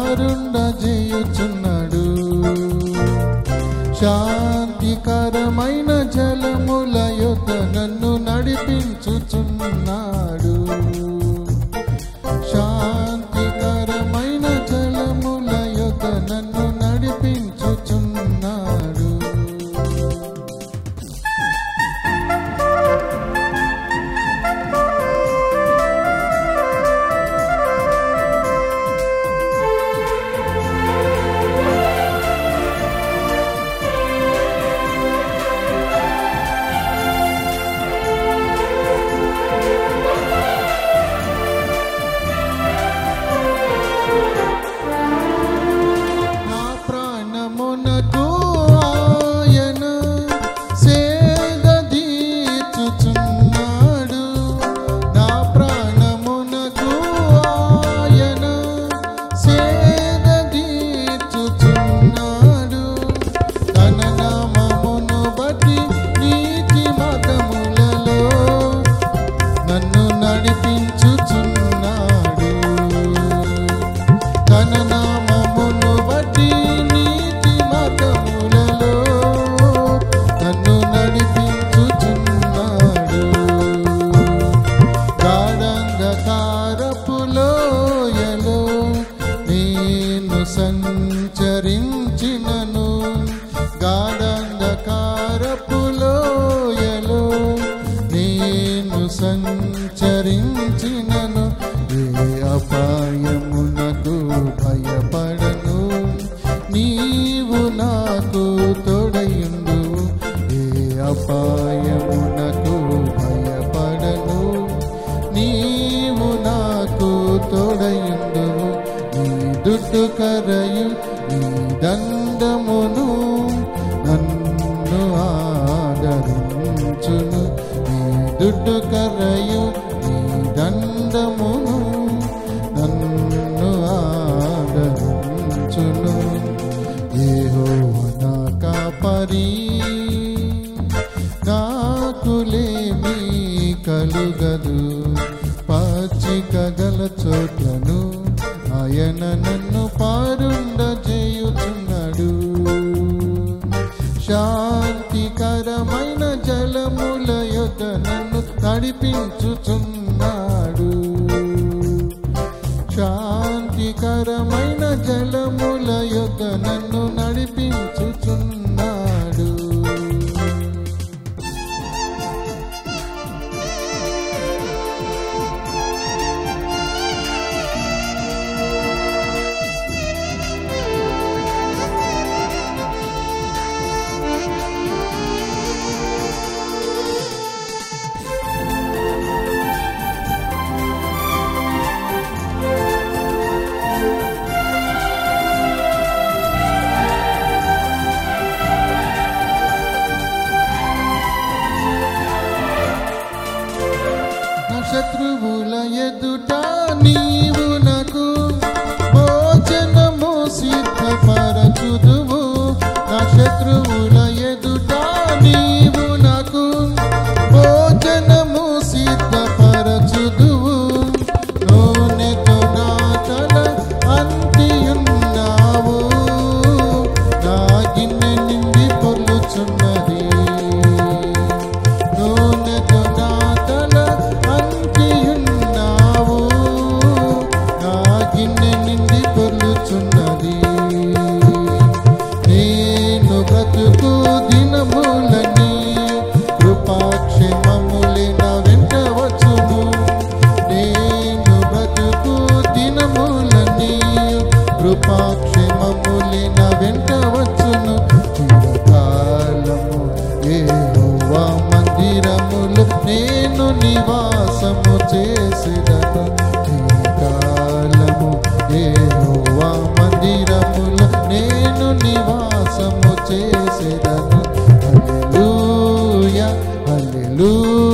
పారుండ చేయుచున్నాడు శాంతికరమైన జలముల యొద్ద నన్ను నడిపించుచున్నాడు శాంతికరమైన జలముల యొద్ద నన్ను నడిపించుచున్నాడు నా ప్రాణమునకు ఆయన సేద తీర్చుచున్నాడు నా ప్రాణమునకు ఆయన సేద తీర్చుచున్నాడు తన నామమును బట్టి నీతి మతములలో నన్ను నడిపించుచున్నాడు తన నామమును బట్టి నీతి మతములలో నన్ను నడిపించుచున్నాడు గాఢంధకారపు లోయలో నేను సంచరించినను గాఢంధకారపు లోయలో నేను సంచరించినను ఏ అపాయమునకు భయపడను నీవు నాకు తోడయుండు ఏ అపాయమునకు భయపడను నీవు నాకు తోడయుండు నీ దుడ్డు కరయు నీ దండమును నన్ను ఆదరించును నీ దుడ్డు కరయు నీ దండమును నన్ను ఆదరించును యెహోవా నా కాపరి నాకులేమీ కలుగదు పచ్చిక గల చోట్లను ఆయన నన్ను పారుండ చేయుచున్నాడు శాంతికరమైన జలముల యొద్ద నన్ను నడిపించుచున్నాడు శాంతికరమైన జలముల యొద్ద నన్ను నడిపించుచున్నాడు నా శత్రువుల ఎదుట నీవు నాకు భోజనము సిద్ధపరచుదువు నా శత్రువుల ఎదుట నీవు నాకు భోజనము సిద్ధపరచుదువు నూనెతో నా తల అంటియున్నావు నా గిన్నె నిండి పొల్లుచున్నది నూనెతో నా తల అంటియున్నావు నా గిన్నె నిండి పొల్లుచున్నది నేను బ్రతుకు దినములని కృపాక్షేమములే నా వెంట వచ్చును నేను బ్రతుకు దినములని కృపాక్షేమములే నా వెంట వచ్చును చిరకాలము యెహోవా మందిరములు నేను నివాసము చేసేదను చిరకాలము యెహోవా మందిరములు నేను నివాసము చేసేదను హల్లెలూయా హల్లెలూయా